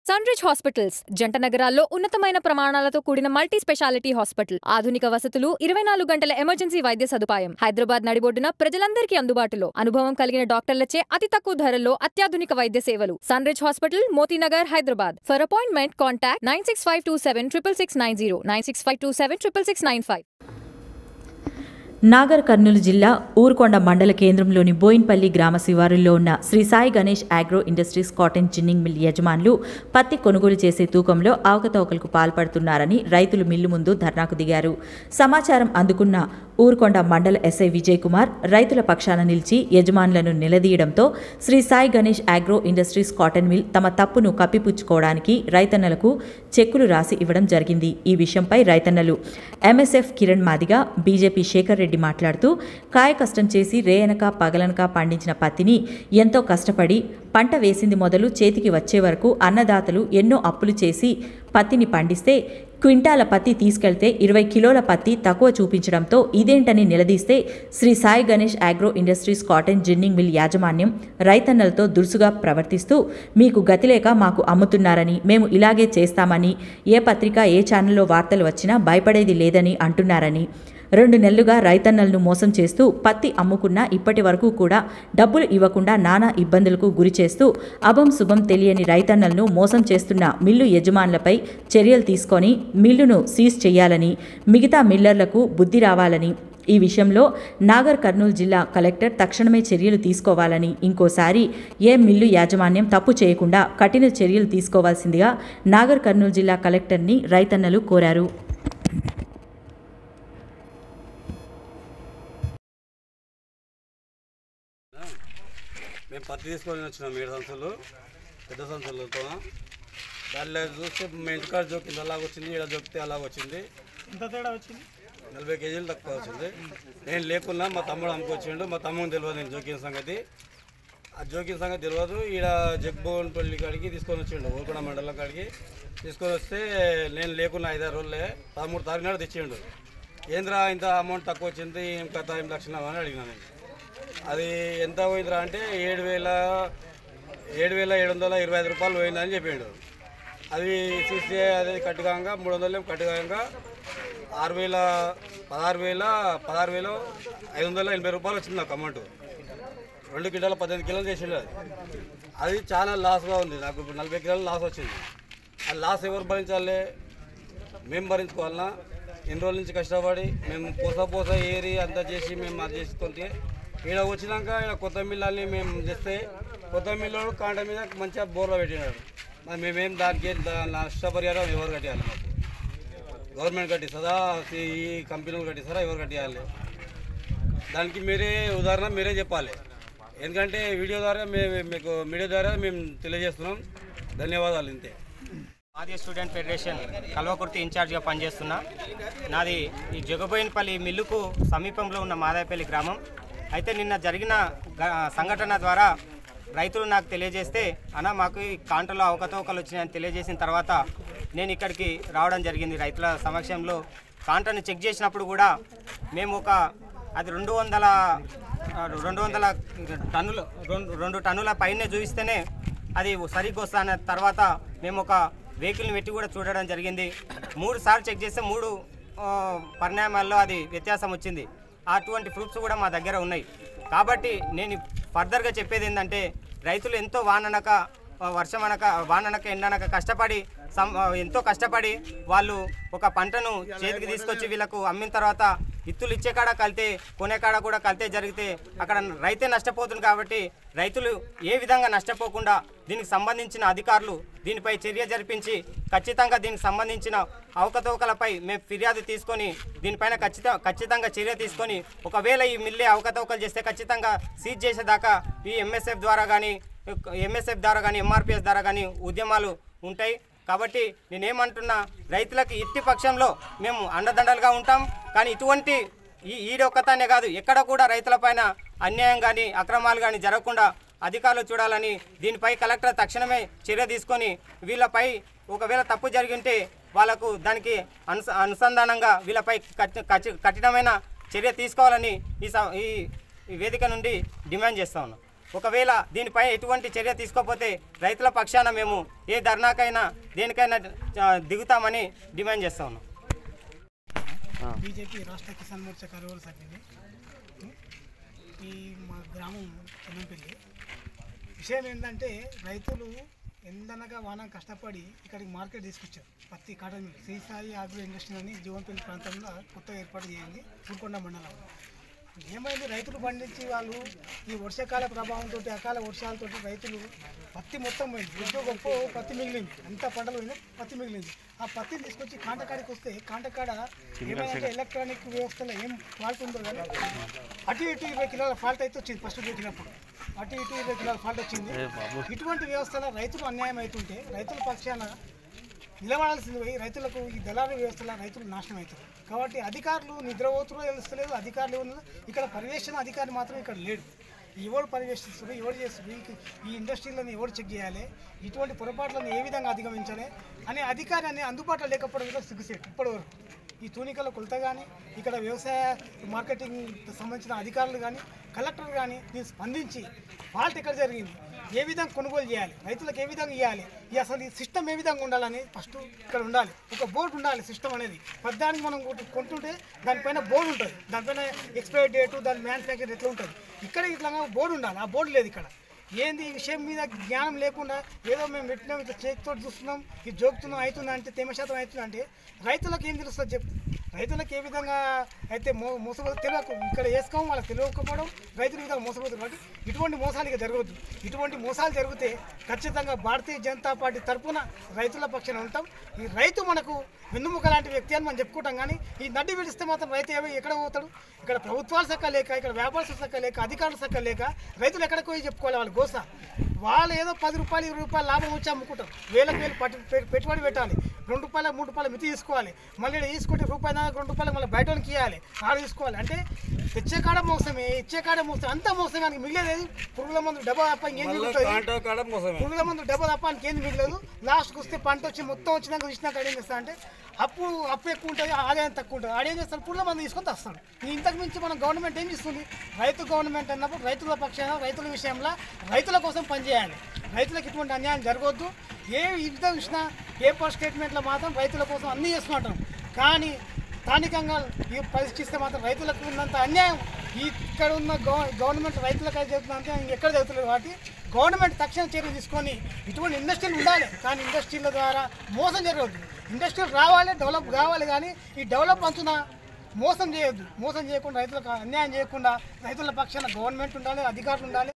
Sunrich hospitals జంట నగరాల్లో ఉన్నతమైన ప్రమాణాలతో కూడిన మల్టీ స్పెషాలిటీ హాస్పిటల్ ఆధునిక వసతులు ఇరవై నాలుగు గంటల ఎమర్జెన్సీ వైద్య సదుపాయం హైదరాబాద్ నడిబొడ్డున ప్రజలందరికీ అందుబాటులో అనుభవం కలిగిన డాక్టర్లచే అతి తక్కువ ధరల్లో అత్యాధునిక వైద్య సేవలు Sunrich hospital Motinagar Hyderabad for appointment contact nine six five two seven triple six nine zero nine six five two seven triple six nine five Nagar Kurnool జిల్లా ఊరుకొండ మండల కేంద్రంలోని బోయిన్పల్లి గ్రామ శివారుల్లో ఉన్న Shri Sai Ganesh agro industries cotton ginning mill యజమానులు పత్తి కొనుగోలు చేసే తూకంలో అవకతవకలకు పాల్పడుతున్నారని రైతులు మిల్లు ముందు ధర్నాకు దిగారు సమాచారం అందుకున్న ఊరుకొండ మండల ఎస్ఐ విజయ్ కుమార్ రైతుల పక్షాన నిలిచి యజమానులను నిలదీయడంతో Shri Sai Ganesh agro industries cotton mill తమ తప్పును కప్పిపుచ్చుకోవడానికి రైతన్నలకు చెక్కులు రాసి ఇవ్వడం జరిగింది ఈ విషయంపై రైతన్నలు ఎంఎస్ఎఫ్ కిరణ్ మాదిగా బీజేపీ శేఖర్ రెడ్డి మాట్లాడుతూ కాయ కష్టం చేసి రేయనక పగలనక పండించిన పత్తిని ఎంతో కష్టపడి పంట వేసింది మొదలు చేతికి వచ్చే వరకు అన్నదాతలు ఎన్నో అప్పులు చేసి పత్తిని పండిస్తే క్వింటాల పత్తి తీసుకెళ్తే ఇరవై కిలోల పత్తి తక్కువ చూపించడంతో ఇదేంటని నిలదీస్తే Shri Sai Ganesh agro industries cotton ginning mill యాజమాన్యం రైతన్నలతో దురుసుగా ప్రవర్తిస్తూ మీకు గతిలేక మాకు అమ్ముతున్నారని మేము ఇలాగే చేస్తామని ఏ పత్రిక ఏ ఛానల్లో వార్తలు వచ్చినా భయపడేది లేదని అంటున్నారని రెండు నెలలుగా రైతన్నలను మోసం చేస్తూ పత్తి అమ్ముకున్నా ఇప్పటి వరకు కూడా డబ్బులు ఇవ్వకుండా నానా ఇబ్బందులకు గురి చేస్తూ అభం శుభం తెలియని రైతన్నలను మోసం చేస్తున్న మిల్లు యజమానులపై చర్యలు తీసుకొని మిల్లును సీజ్ చేయాలని మిగతా మిల్లర్లకు బుద్ధి రావాలని ఈ విషయంలో నాగర్ కర్నూలు జిల్లా కలెక్టర్ తక్షణమే చర్యలు తీసుకోవాలని ఇంకోసారి ఏ మిల్లు యాజమాన్యం తప్పు చేయకుండా కఠిన చర్యలు తీసుకోవాల్సిందిగా నాగర్ కర్నూలు జిల్లా కలెక్టర్ని రైతన్నలు కోరారు మేము పత్తి తీసుకొని వచ్చినాం ఏడు సంవత్సరాలు పెద్ద సంవత్సరాలతో దానిలో చూస్తే మా ఇంటికాడ జోకింది అలాగ వచ్చింది ఇక్కడ జోకితే అలాగ వచ్చింది ఎంత తేడా వచ్చింది నలభై కేజీలు తక్కువ వచ్చింది నేను లేకున్నా మా తమ్ముడు అమ్ముకొచ్చిండు మా తమ్ముడు తెలియదు నేను జోకిన సంగతి ఆ జోకిన సంగతి తెలియదు ఈడ జగ్బోన్పల్లి కాడికి తీసుకొని వచ్చిండు ఊరుకొండ మండలం కాడికి తీసుకొని వస్తే నేను లేకున్నా ఐదారు రోజులే పదమూడు తారీఖు నాడు తెచ్చిండు ఏంద్రా ఇంత అమౌంట్ తక్కువ వచ్చింది ఏం కథ ఏం లక్షణం అని అడిగినా నేను అది ఎంత పోయిందిరా అంటే ఏడు వేల ఏడు వేల ఏడు వందల ఇరవై ఐదు రూపాయలు పోయిందని చెప్పిండు అది చూస్తే అది కట్టుగాక మూడు వందలు కట్టుగాక ఆరు వేల పదహారు వేల పదహారు వేలు ఐదు వందల ఎనభై రూపాయలు వచ్చింది నాకు అమౌంట్ రెండు కిలోల పద్దెనిమిది కిలోలు చేసిండు అది అది చాలా లాస్గా ఉంది నాకు ఇప్పుడు నలభై కిలోలు లాస్ వచ్చింది ఆ లాస్ ఎవరు భరించాలి మేము భరించుకోవాలన్నా ఎన్ని రోజుల నుంచి కష్టపడి మేము పూస పూస ఏరి అంతా చేసి మేము అది చేసుకుంటే ఈడ వచ్చినాక ఈడ కొత్త మిల్లని మేము తెస్తే కొత్త మిల్లు కాంట మీద మంచిగా బోర్లో పెట్టినాడు మరి మేమేం దానికి ఏం దా- నష్టపరిహారం ఎవరు కట్టాలి మాకు గవర్నమెంట్ కట్టిస్తుందా ఈ కంపెనీలు కట్టిస్తారా ఎవరు కట్టియాలి దానికి మీరే ఉదాహరణ మీరే చెప్పాలి ఎందుకంటే వీడియో ద్వారా మేము మీకు మీడియా ద్వారా మేము తెలియజేస్తున్నాం ధన్యవాదాలు ఇంతే ఆది స్టూడెంట్ ఫెడరేషన్ కల్వకుర్తి ఇన్ఛార్జ్గా పనిచేస్తున్నా నాది ఈ జగబోయినపల్లి మిల్లుకు సమీపంలో ఉన్న మాదాయపల్లి గ్రామం అయితే నిన్న జరిగిన గ- సంఘటన ద్వారా రైతులు నాకు తెలియజేస్తే అన్న మాకు ఈ కాంటలో అవకతవకలు వచ్చినాయని తెలియజేసిన తర్వాత నేను ఇక్కడికి రావడం జరిగింది రైతుల సమక్షంలో కాంటను చెక్ చేసినప్పుడు కూడా మేము ఒక అది రెండు వందల ఆ, రెండు వందల టన్నులు రెండు రెండు టన్నుల పైనే చూపిస్తేనే అది సరిగ్గా వస్తాన తర్వాత మేము ఒక వెహికల్ని పెట్టి కూడా చూడడం జరిగింది మూడు సార్లు చెక్ చేస్తే మూడు ఆ, పరిణామాల్లో అది వ్యత్యాసం వచ్చింది అటువంటి ప్రూఫ్స్ కూడా మా దగ్గర ఉన్నాయి కాబట్టి నేను ఫర్దర్గా చెప్పేది ఏంటంటే రైతులు ఎంతో వాననక ఆ, వర్షం అనక వాననక ఎండనక కష్టపడి సం ఆ, ఎంతో కష్టపడి వాళ్ళు ఒక పంటను చేతికి తీసుకొచ్చి వీళ్ళకు అమ్మిన తర్వాత ఇత్తులు ఇచ్చే కాడ కలితే కొనే కాడ కూడా కలితే జరిగితే అక్కడ రైతే నష్టపోతుంది కాబట్టి రైతులు ఏ విధంగా నష్టపోకుండా దీనికి సంబంధించిన అధికారులు దీనిపై చర్య జరిపించి ఖచ్చితంగా దీనికి సంబంధించిన అవకతవకలపై మేము ఫిర్యాదు తీసుకొని దీనిపైన ఖచ్చిత ఖచ్చితంగా చర్య తీసుకొని ఒకవేళ ఈ మిల్లే అవకతవకలు చేస్తే ఖచ్చితంగా సీజ్ చేసేదాకా ఈ ఎంఎస్ఎఫ్ ద్వారా కానీ ఎంఎస్ఎఫ్ ద్వారా కానీ ఎంఆర్పిఎస్ ద్వారా కానీ ఉద్యమాలు ఉంటాయి కాబట్టి నేనేమంటున్నా రైతులకు ఇట్టి పక్షంలో మేము అండదండలుగా ఉంటాం కానీ ఇటువంటి ఈ ఈడొక్కతానే కాదు ఎక్కడ కూడా రైతులపైన అన్యాయం కానీ అక్రమాలు కానీ జరగకుండా అధికారులు చూడాలని దీనిపై కలెక్టర్ తక్షణమే చర్య తీసుకొని వీళ్ళపై ఒకవేళ తప్పు జరిగింటే వాళ్ళకు దానికి అనుస అనుసంధానంగా వీళ్ళపై కఠి- కఠి- కఠినమైన చర్య తీసుకోవాలని ఈ స- ఈ ఈ వేదిక నుండి డిమాండ్ చేస్తా ఉన్నాం ఒకవేళ దీనిపై ఎటువంటి చర్య తీసుకోకపోతే రైతుల పక్షాన మేము ఏ ధర్నాకైనా దేనికైనా ఆ, దిగుతామని డిమాండ్ చేస్తా ఉన్నాం బీజేపీ రాష్ట్ర కిసాన్ మోర్చా కార్యవర్గ సభ్యుని ఈ మా గ్రామం చిన్నంపల్లి విషయం ఏంటంటే రైతులు ఎందనగా వానం కష్టపడి ఇక్కడికి మార్కెట్ తీసుకొచ్చారు పత్తి cotton mill Sri Sai agro industry అని జీవనపల్లి ప్రాంతంలో కొత్తగా ఏర్పాటు చేయండి ఊరుకొండ మండలంలో ఏమైంది రైతులు పండించి వాళ్ళు ఈ వర్షాకాల ప్రభావంతో అకాల వర్షాలతో రైతులు పత్తి మొత్తం పోయింది ఎంతో గొప్ప పత్తి మిగిలింది అంత పంటలు పోయింది పత్తి మిగిలింది ఆ పత్తిని తీసుకొచ్చి కాంటకాడికి వస్తే కాంటకాడ ఏమైనా ఎలక్ట్రానిక్ వ్యవస్థలో ఏం ఫాల్ట్ ఉందో కానీ అటు ఇటు ఇరవై కిలోల ఫాల్ట్ అయితే వచ్చింది ఫస్ట్ పెట్టినప్పుడు అటు ఇటు ఇరవై కిలోల ఫాల్ట్ వచ్చింది ఇటువంటి వ్యవస్థలో రైతులు అన్యాయం అవుతుంటే రైతుల పక్షాన నిలబడాల్సింది పోయి రైతులకు ఈ దళారీ వ్యవస్థలో రైతులు నాశనం అవుతారు కాబట్టి అధికారులు నిద్రపోతురో తెలుస్తలేదు అధికారులు ఉన్నదో ఇక్కడ పర్యవేక్షణ అధికారి మాత్రం ఇక్కడ లేడు ఎవడు పర్యవేక్షిస్తారు ఎవడు చేస్తారు ఈ- ఈ ఇండస్ట్రీలను ఎవడు చెక్ చేయాలి ఇటువంటి పొరపాట్లను ఏ విధంగా అధిగమించాలి అనే అధికారి అనే అందుబాటులో లేకపోవడం కూడా సిగ్గుసేటు ఇప్పటివరకు ఈ తూనికల కొలత కానీ ఇక్కడ వ్యవసాయ మార్కెటింగ్ సంబంధించిన అధికారులు కానీ కలెక్టర్ కానీ దీన్ని స్పందించి ఫాల్ట్ ఎక్కడ జరిగింది ఏ విధంగా కొనుగోలు చేయాలి రైతులకు ఏ విధంగా ఇవ్వాలి ఈ అసలు ఈ సిస్టమ్ ఏ విధంగా ఉండాలని ఫస్ట్ ఇక్కడ ఉండాలి ఒక బోర్డు ఉండాలి సిస్టమ్ అనేది ప్రధానికి మనం కొట్టు- కొంటుంటే దానిపైన బోర్డు ఉంటుంది దానిపైన ఎక్స్పైరీ డేటు దాని మ్యానుఫ్యాక్చర్ ఎట్లా ఉంటుంది ఇక్కడ ఇట్లా బోర్డు ఉండాలి ఆ బోర్డు లేదు ఇక్కడ ఏంది ఈ విషయం మీద జ్ఞానం లేకుండా ఏదో మేము పెట్టినాం ఇట్లా చేతితో చూస్తున్నాం ఇది జోకుతున్నాం అవుతుందా అంటే తేమ శాతం అవుతుందా అంటే రైతులకు ఏం తెలుస్తుంది చెప్పు రైతులకు ఏ విధంగా అయితే మో మోసపోతే తెలియక ఇక్కడ వేసుకోం వాళ్ళకి తెలియకపోవడం రైతుల విధంగా మోసపోతుంది కాబట్టి ఇటువంటి మోసాలు ఇక జరగవద్దు ఇటువంటి మోసాలు జరిగితే ఖచ్చితంగా భారతీయ జనతా పార్టీ తరఫున రైతుల పక్షాన ఉంటాం ఈ రైతు మనకు వెన్నుముక లాంటి వ్యక్తి అని మనం చెప్పుకుంటాం కానీ ఈ నడ్డి విడిస్తే మాత్రం రైతు ఏమి ఎక్కడ పోతాడు ఇక్కడ ప్రభుత్వాలు సక్క లేక ఇక్కడ వ్యాపారస్తులు సక్క లేక అధికారులు సక్క లేక రైతులు ఎక్కడికి పోయి చెప్పుకోవాలి వాళ్ళ గోస వాళ్ళు ఏదో పది రూపాయలు ఇరవై రూపాయలు లాభం వచ్చి అమ్ముకుంటారు వేలకు వేలు పట్టి పె- పెట్టుబడి పెట్టాలి రెండు రూపాయల మూడు రూపాయల మితి తీసుకోవాలి మళ్ళీ ఈడ తీసుకుంటే రూపాయి దాకా రెండు రూపాయలు మళ్ళీ బయట వాళ్ళకి ఇవ్వాలి ఆడ తీసుకోవాలి అంటే తెచ్చే కాడ మోసమే ఇచ్చే కాడ మోసం అంతా మోసమే మనకి మిగిలేదు పురుగుల మందు డబ్బా తప్ప ఇంకేం మిగులుతుంది కాంటో కాడ మోసమే పురుగుల మందు డబ్బా తప్ప ఇంకేం మిగలేదు లాస్ట్కి వస్తే పంట వచ్చి మొత్తం వచ్చినాక చూసినాక ఏం చేస్తా అంటే అప్పు అప్పు ఎక్కువ ఉంటుంది ఆదాయం తక్కువ ఉంటుంది ఆడేం చేస్తారు పురుగుల మందు తీసుకొని వస్తాడు ఈ ఇంతకు మించి మన గవర్నమెంట్ ఏం చేస్తుంది రైతు గవర్నమెంట్ అన్నప్పుడు రైతుల పక్షాన రైతుల విషయంలో రైతుల కోసం పనిచేయాలి రైతులకు ఇటువంటి అన్యాయం జరగవద్దు ఏ విధంగా చూసినా పేపర్ స్టేట్మెంట్లో మాత్రం రైతుల కోసం అన్నీ చేస్తుంటాం కానీ స్థానికంగా ఈ పరిస్థితిస్తే మాత్రం రైతులకు ఉన్నంత అన్యాయం ఈ ఇక్కడ ఉన్న గవ- గవర్నమెంట్ రైతులకు అయితే జరుగుతుందంటే ఇంకెక్కడ జరుగుతుంది కాబట్టి గవర్నమెంట్ తక్షణ చర్య తీసుకొని ఇటువంటి ఇండస్ట్రీలు ఉండాలి కానీ ఇండస్ట్రీల ద్వారా మోసం జరగదు ఇండస్ట్రీలు రావాలి డెవలప్ కావాలి కానీ ఈ డెవలప్ అంచున మోసం చేయొద్దు మోసం చేయకుండా రైతులకు అన్యాయం చేయకుండా రైతుల పక్షాన గవర్నమెంట్ ఉండాలి అధికారులు ఉండాలి